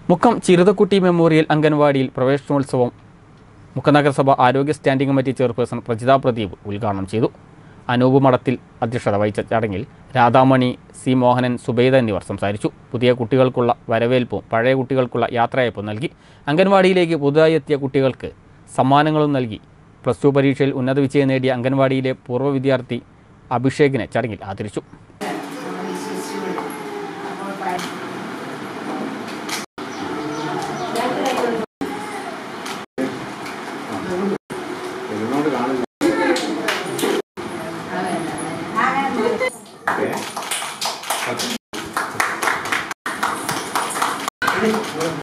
Mukkam ചിരുതക്കുട്ടി memorial അംഗൻവാടിയിൽ പ്രവേശനോത്സവം മുക്കം നഗരസഭ ആരോഗ്യ standing committee chairperson Prajitha Pradeep ഉദ്ഘാടനം ചെയ്തു അനൂപ് മഠത്തിൽ അധ്യക്ഷത വഹിച്ച ചടങ്ങിൽ രാധാമണി സി മോഹനൻ സുബൈദ എന്നിവർ സംസാരിച്ചു പുതിയ കുട്ടികൾക്കുള്ള വരവേൽപ്പും പഴയ കുട്ടികൾക്കുള്ള യാത്രയയപ്പും നൽകി അംഗൻവാടിയിലേക്ക് പുതുതായി എത്തിയ കുട്ടികൾക്ക് സമ്മാനങ്ങളും നൽകി പ്ലസ് ടു പരീക്ഷയിൽ ഉന്നത വിജയം നേടിയ അംഗൻവാടിയിലെ പൂർവ്വ വിദ്യാർത്ഥി അഭിഷേകിനെ ചടങ്ങിൽ ആദരിച്ചു